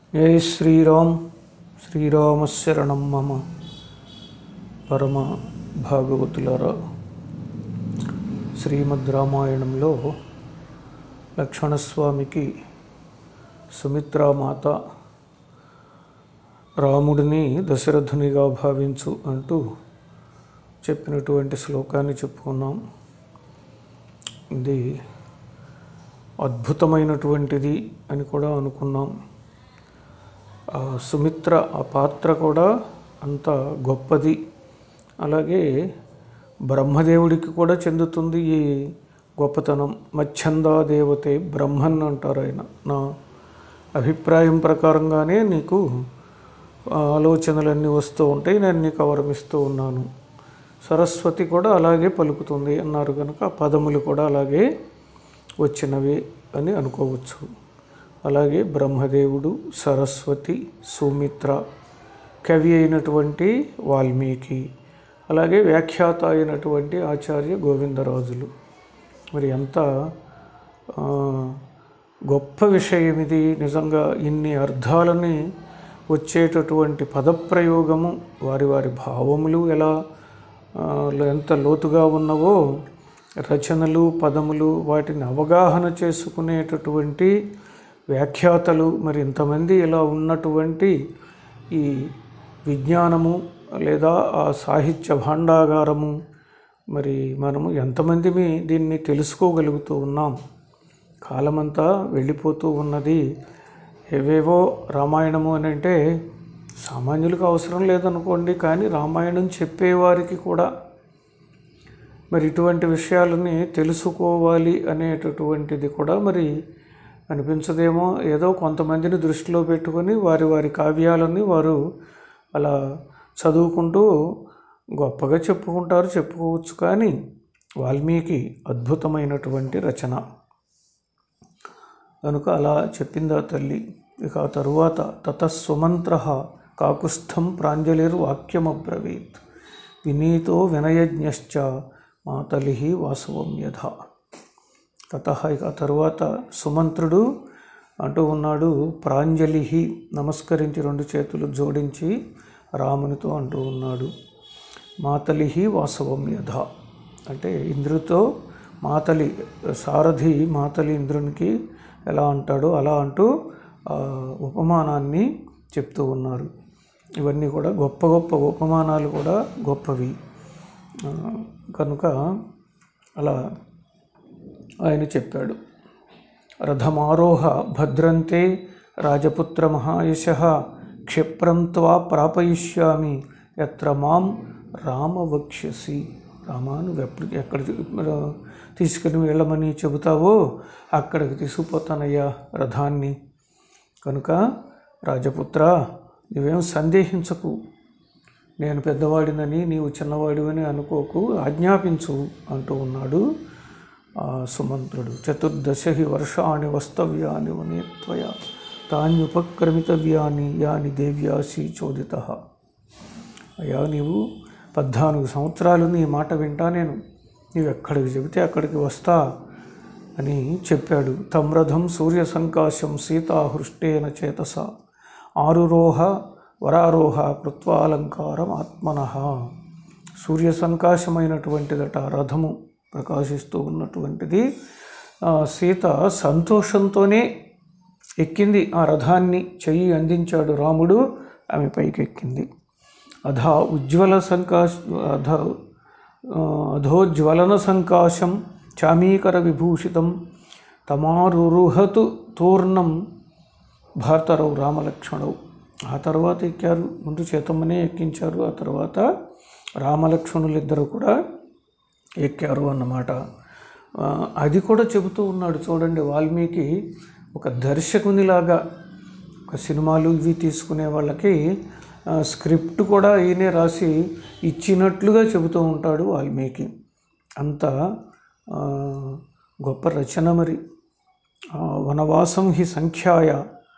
జై శ్రీరామ్ శ్రీరామశరణం మమ పరమ భాగవతులారా శ్రీమద్ రామాయణంలో లక్ష్మణస్వామికి సుమిత్రామాత రాముడిని దశరథునిగా భావించు అంటూ చెప్పినటువంటి శ్లోకాన్ని చెప్పుకున్నాం ఇది అద్భుతమైనటువంటిది అని కూడా అనుకున్నాం ఆ సుమిత్ర ఆ పాత్ర కూడా అంత గొప్పది అలాగే బ్రహ్మదేవుడికి కూడా చెందుతుంది ఈ గొప్పతనం మచ్ఛందా దేవతే బ్రహ్మన్ అంటారు ఆయన నా అభిప్రాయం ప్రకారంగానే నీకు ఆ ఆలోచనలన్నీ వస్తూ ఉంటాయి నేను నీకు అవరమిస్తూ ఉన్నాను సరస్వతి కూడా అలాగే పలుకుతుంది అన్నారు కనుక ఆ పదములు కూడా అలాగే వచ్చినవి అని అనుకోవచ్చు అలాగే బ్రహ్మదేవుడు సరస్వతి సుమిత్ర కవి అయినటువంటి వాల్మీకి అలాగే వ్యాఖ్యాత అయినటువంటి ఆచార్య గోవిందరాజులు మరి ఎంత ఆ, గొప్ప విషయం ఇది నిజంగా ఇన్ని అర్థాలని వచ్చేటటువంటి పదప్రయోగము వారి వారి భావములు ఎలా ఆ, ఎంత లోతుగా ఉన్నవో రచనలు పదములు వాటిని అవగాహన చేసుకునేటటువంటి వ్యాఖ్యాతలు మరి ఇంతమంది ఇలా ఉన్నటువంటి ఈ విజ్ఞానము లేదా ఆ సాహిత్య భాండాగారము మరి మనము ఎంతమందిమి దీన్ని తెలుసుకోగలుగుతూ ఉన్నాం కాలమంతా వెళ్ళిపోతూ ఉన్నది ఏవేవో రామాయణము అని అంటే సామాన్యులకు అవసరం లేదనుకోండి కానీ రామాయణం చెప్పేవారికి కూడా మరి ఇటువంటి విషయాలని తెలుసుకోవాలి అనేటటువంటిది కూడా మరి అనిపించదేమో ఏదో కొంతమందిని దృష్టిలో పెట్టుకొని వారి వారి కావ్యాలని వారు అలా చదువుకుంటూ గొప్పగా చెప్పుకుంటారు చెప్పుకోవచ్చు కానీ వాల్మీకి అద్భుతమైనటువంటి రచన కనుక అలా చెప్పింది ఆ తల్లి ఇక ఆ తరువాత తతస్సుమంత్ర కాకుస్థం ప్రాంజలిర్ వాక్యమబ్రవీత్ వినీతో వినయజ్ఞశ్చ మాతలి వాసవం యథ తత ఇక ఆ తరువాత సుమంత్రుడు అంటూ ఉన్నాడు ప్రాంజలి నమస్కరించి రెండు చేతులు జోడించి రామునితో అంటూ ఉన్నాడు మాతలి వాసవం యథ అంటే ఇంద్రుడితో మాతలి సారథి మాతలి ఇంద్రునికి ఎలా అంటాడో అలా అంటూ ఆ ఉపమానాన్ని చెప్తూ ఉన్నారు ఇవన్నీ కూడా గొప్ప గొప్ప ఉపమానాలు కూడా గొప్పవి ఆ, కనుక అలా ఆయన చెప్పాడు రథమారోహ భద్రంతే రాజపుత్ర మహాయశ క్షిప్రం త్వా ప్రాపయిష్యామి ఎత్ర మాం రామ వక్ష్యసి రామా నువ్వు ఎప్పుడు ఎక్కడ తీసుకుని వెళ్ళమని చెబుతావో అక్కడికి తీసుకుపోతానయ్యా రథాన్ని కనుక రాజపుత్ర నువ్వేం సందేహించకు నేను పెద్దవాడినని నీవు చిన్నవాడివని అనుకోకు ఆజ్ఞాపించు అంటూ ఉన్నాడు ఆ సుమంత్రుడు చతుర్దశ హి వర్షాణి వస్తవ్యాని వనేత్వయ తాన్యుపక్రమితవ్యాని యాని దేవ్యాసి చోదిత అయ్యా నీవు పద్నాలుగు సంవత్సరాలు నీ మాట వింటా నేను నీవు ఎక్కడికి చెబితే అక్కడికి వస్తా అని చెప్పాడు తమ్రథం సూర్య సంకాశం సీతాహృష్టేన చేతస ఆరురోహ వరారోహ కృత్వాలంకారం ఆత్మన సూర్య సంకాశమైనటువంటిదట ఆ రథము ప్రకాశిస్తూ ఉన్నటువంటిది ఆ సీత సంతోషంతోనే ఎక్కింది ఆ రథాన్ని చెయ్యి అందించాడు రాముడు ఆమె పైకి ఎక్కింది అధా ఉజ్వల సంకాశ అధ ఆ, అధోజ్వలన సంకాశం చామీకర విభూషితం తమారురుహతు తూర్ణం భారతరావు రామలక్ష్మణవు ఆ తర్వాత ఎక్కారు ముందు చేతమ్మనే ఎక్కించారు ఆ తర్వాత రామలక్ష్మణులు ఇద్దరు కూడా ఎక్కారు అన్నమాట ఆ, అది కూడా చెబుతూ ఉన్నాడు చూడండి వాల్మీకి ఒక దర్శకునిలాగా ఒక సినిమాలు ఇవి తీసుకునే వాళ్ళకి ఆ, స్క్రిప్ట్ కూడా ఈయనే రాసి ఇచ్చినట్లుగా చెబుతూ ఉంటాడు వాల్మీకి అంత ఆ, గొప్ప రచన మరి ఆ, వనవాసం హి సంఖ్యాయ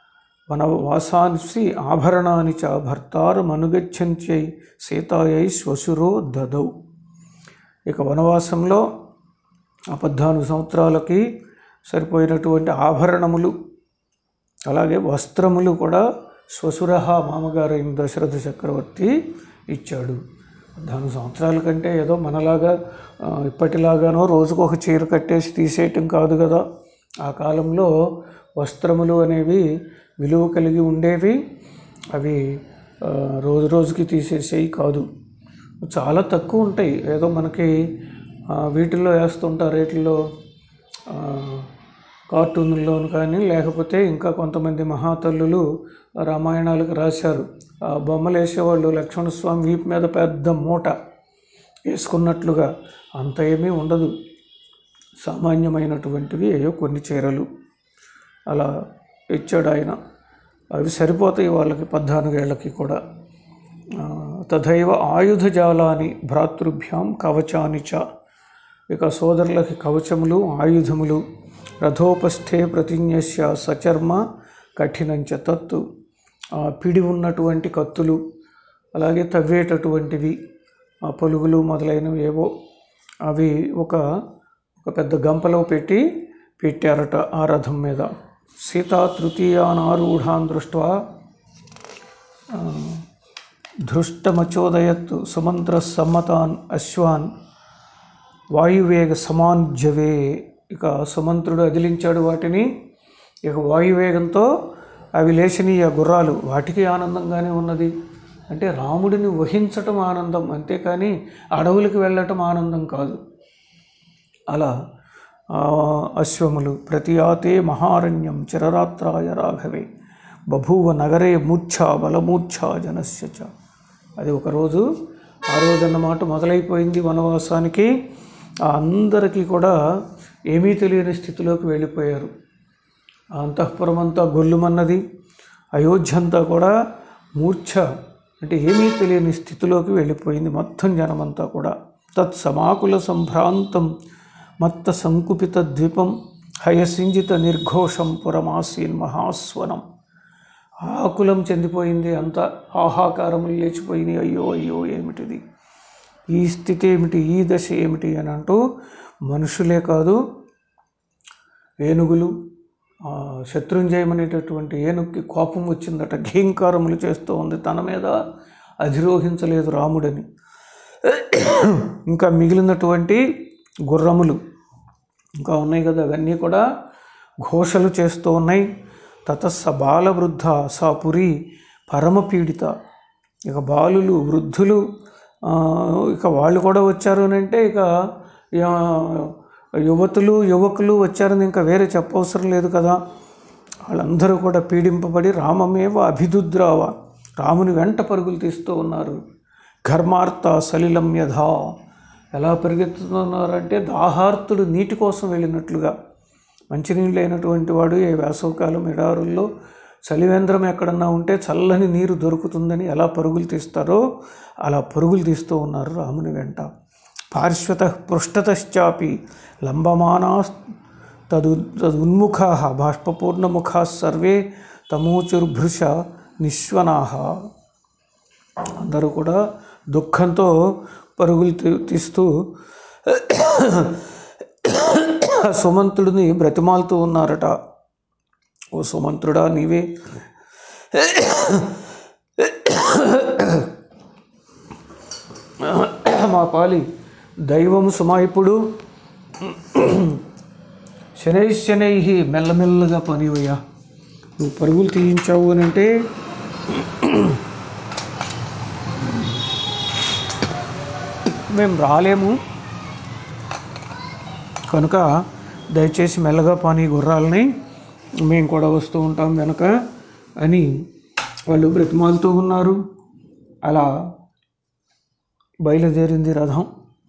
వనవాసాంసి ఆభరణాని చ భర్తారమనుగచ్చంత్యై సీతాయై శ్వశురో దదౌ ఇక వనవాసంలో ఆ పద్నాలుగు సంవత్సరాలకి సరిపోయినటువంటి ఆభరణములు అలాగే వస్త్రములు కూడా శ్వశురహ మామగారు అయిన దశరథ చక్రవర్తి ఇచ్చాడు పద్నాలుగు సంవత్సరాల కంటే ఏదో మనలాగా ఆ, ఇప్పటిలాగానో రోజుకు ఒక చీర కట్టేసి తీసేయటం కాదు కదా ఆ కాలంలో వస్త్రములు అనేవి విలువ కలిగి ఉండేవి అవి ఆ, రోజు రోజుకి తీసేసేవి కాదు చాలా తక్కువ ఉంటాయి ఏదో మనకి ఆ, వీటిల్లో వేస్తుంటారు రేట్లలో ఆ, కార్టూన్లోను కానీ లేకపోతే ఇంకా కొంతమంది మహాతల్లులు రామాయణాలకు రాశారు ఆ బొమ్మలు వేసేవాళ్ళు లక్ష్మణస్వామి వీపు మీద పెద్ద మూట వేసుకున్నట్లుగా అంత ఏమీ ఉండదు సామాన్యమైనటువంటివి ఏయో కొన్ని చీరలు అలా ఇచ్చాడు ఆయన అవి సరిపోతాయి వాళ్ళకి పద్నాలుగేళ్లకి కూడా ఆ, తథైవ ఆయుధజాలాని భ్రాతృభ్యాం కవచాని చ ఇక సోదరులకి కవచములు ఆయుధములు రథోపస్థే ప్రతిజ్ఞస్య సచర్మ కఠినంచ తత్తు ఆ, పిడి ఉన్నటువంటి కత్తులు అలాగే తవ్వేటటువంటివి ఆ పలుగులు మొదలైనవి ఏవో అవి ఒక ఒక పెద్ద గంపలో పెట్టి పెట్టారట ఆ రథం మీద సీతా తృతీయానారూఢాన్ దృష్ట్వా ధృష్టమచోదయత్ సుమంత్ర సమ్మతాన్ అశ్వాన్ వాయువేగ సమాన్జవే ఇక సుమంత్రుడు అదిలించాడు వాటిని ఇక వాయువేగంతో అవి లేచినీయ గుర్రాలు వాటికి ఆనందంగానే ఉన్నది అంటే రాముడిని వహించటం ఆనందం అంతేకాని అడవులకు వెళ్ళటం ఆనందం కాదు అలా ఆ, అశ్వములు ప్రతియాతే మహారణ్యం చిరరాత్రాయ రాఘవే బభూవ నగరే మూర్ఛ బలమూర్ఛ జనస్య చ అది ఒకరోజు ఆ రోజు అన్నమాట మొదలైపోయింది వనవాసానికి ఆ అందరికీ కూడా ఏమీ తెలియని స్థితిలోకి వెళ్ళిపోయారు ఆ అంతఃపురం అంతా గొల్లుమన్నది అయోధ్య అంతా కూడా మూర్ఛ అంటే ఏమీ తెలియని స్థితిలోకి వెళ్ళిపోయింది మొత్తం జనమంతా కూడా తత్ సమాకుల సంభ్రాంతం మత్త సంకుపిత ద్వీపం హయసింజిత నిర్ఘోషం పురమాసీన్ మహాస్వనం ఆకులం చెందిపోయింది అంత ఆహాకారములు లేచిపోయినాయి అయ్యో అయ్యో ఏమిటిది ఈ స్థితి ఏమిటి ఈ దశ ఏమిటి అని అంటూ మనుషులే కాదు ఏనుగులు ఆ, శత్రుంజయం అనేటటువంటి ఏనుగుకి కోపం వచ్చిందట ఘీంకారములు చేస్తూ ఉంది తన మీద అధిరోహించలేదు రాముడని ఇంకా మిగిలినటువంటి గుర్రములు ఇంకా ఉన్నాయి కదా అవన్నీ కూడా ఘోషలు చేస్తూ ఉన్నాయి తతస్స బాలవృద్ధ సా పురి పరమపీడిత ఇక బాలులు వృద్ధులు ఆ, ఇక వాళ్ళు కూడా వచ్చారు అని అంటే ఇక ఆ, యువతులు యువకులు వచ్చారని ఇంకా వేరే చెప్పవసరం లేదు కదా వాళ్ళందరూ కూడా పీడింపబడి రామమేవ అభిదుద్రావ రాముని వెంట పరుగులు తీస్తూ ఉన్నారు ఘర్మార్త సలిలం యథా ఎలా పరిగెత్తుతున్నారంటే దాహార్తుడు నీటి కోసం వెళ్ళినట్లుగా మంచినీళ్ళు అయినటువంటి వాడు ఏ వేసవకాలం ఎడారుల్లో చలివేంద్రం ఎక్కడన్నా ఉంటే చల్లని నీరు దొరుకుతుందని ఎలా పరుగులు తీస్తారో అలా పరుగులు తీస్తూ ఉన్నారు రాముని వెంట పార్శ్వత పృష్ఠతశ్చాపి లంబమానా తదు తదున్ముఖా బాష్పూర్ణముఖా సర్వే తమోచుర్భృష నిశ్వనాహ అందరూ కూడా దుఃఖంతో పరుగులు తీ- తీస్తూ సుమంతుడిని బ్రతిమాలుతూ ఉన్నారట ఓ సుమంత్రుడా నీవే మా పాలి దైవం సుమాయిపుడు శనై శనై మెల్లమెల్లగా పనివయ్యా నువ్వు పరుగులు తీయించావు అని అంటే మేము రాలేము కనుక దయచేసి మెల్లగా పాని గుర్రాలని మేము కూడా వస్తూ ఉంటాం వెనక అని వాళ్ళు బ్రతిమాలుతూ ఉన్నారు అలా బయలుదేరింది రథం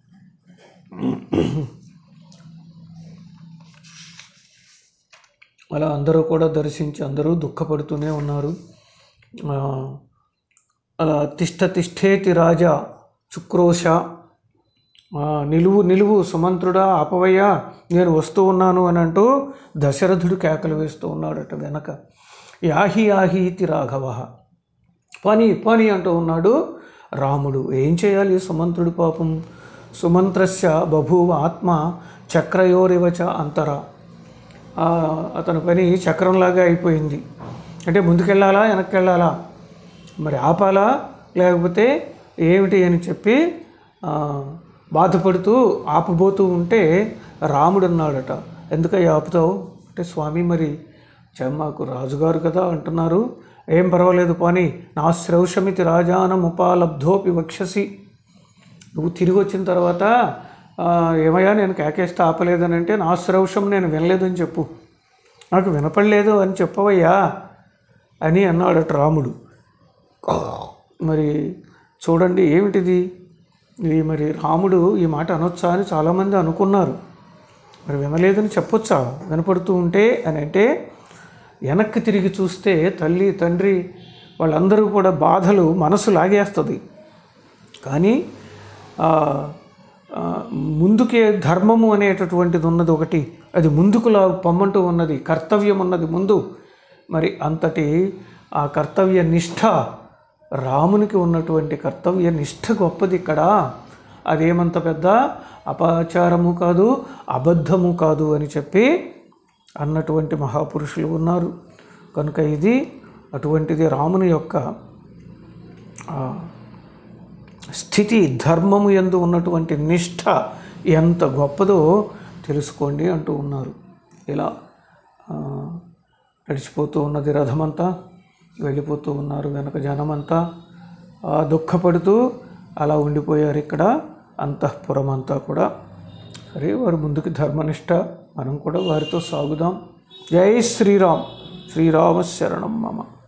అలా అందరూ కూడా దర్శించి అందరూ దుఃఖపడుతూనే ఉన్నారు ఆ, అలా తిష్ట తిష్టేతి రాజా చుక్రోష ఆ, నిలువు నిలువు సుమంత్రుడా ఆపవయ్యా నేను వస్తూ ఉన్నాను అని అంటూ దశరథుడు కేకలు వేస్తూ ఉన్నాడట వెనక యాహి యాహి ఇతి రాఘవ పని పని అంటూ ఉన్నాడు రాముడు ఏం చేయాలి సుమంత్రుడు పాపం సుమంత్రస్య బభూవ ఆత్మ చక్రయోరివచ అంతర ఆ, అతని పని చక్రంలాగా అయిపోయింది అంటే ముందుకెళ్ళాలా వెనక్కి వెళ్ళాలా మరి ఆపాలా లేకపోతే ఏమిటి అని చెప్పి ఆ, బాధపడుతూ ఆపబోతూ ఉంటే రాముడు అన్నాడట ఎందుకయ్యా ఆపుతావు అంటే స్వామి మరి చ- మాకు రాజుగారు కదా అంటున్నారు ఏం పర్వాలేదు పోనీ నా శ్రౌషమితి రాజానం ఉపాలబ్ధోపి వక్షసి నువ్వు తిరిగి వచ్చిన తర్వాత ఆ, ఏమయ్యా నేను కేకేస్తే ఆపలేదని అంటే నా శ్రౌషం నేను వినలేదని చెప్పు నాకు వినపడలేదు అని చెప్పవయ్యా అని అన్నాడట రాముడు మరి చూడండి ఏమిటిది ఇది మరి రాముడు ఈ మాట అనొచ్చా అని చాలామంది అనుకున్నారు మరి వినలేదని చెప్పొచ్చా వినపడుతూ ఉంటే అని అంటే వెనక్కి తిరిగి చూస్తే తల్లి తండ్రి వాళ్ళందరూ కూడా బాధలు మనసు లాగేస్తుంది కానీ ఆ, ఆ, ముందుకే ధర్మము అనేటటువంటిది ఉన్నది ఒకటి అది ముందుకు లా పొమ్మంటూ ఉన్నది కర్తవ్యం ఉన్నది ముందు మరి అంతటి ఆ కర్తవ్య నిష్ఠ రామునికి ఉన్నటువంటి కర్తవ్య నిష్ఠ గొప్పది ఇక్కడ అదేమంత పెద్ద అపాచారము కాదు అబద్ధము కాదు అని చెప్పి అన్నటువంటి మహాపురుషులు ఉన్నారు కనుక ఇది అటువంటిది రాముని యొక్క స్థితి ధర్మము ఎందు ఉన్నటువంటి నిష్ఠ ఎంత గొప్పదో తెలుసుకోండి అంటూ ఉన్నారు ఇలా ఆ, నడిచిపోతూ ఉన్నది రథమంతా వెళ్ళిపోతూ ఉన్నారు వెనక జనమంతా ఆ, దుఃఖపడుతూ అలా ఉండిపోయారు ఇక్కడ అంతఃపురం అంతా కూడా సరే వారు ముందుకు ధర్మనిష్ట మనం కూడా వారితో సాగుదాం జై శ్రీరామ్ శ్రీరామ శరణం మమ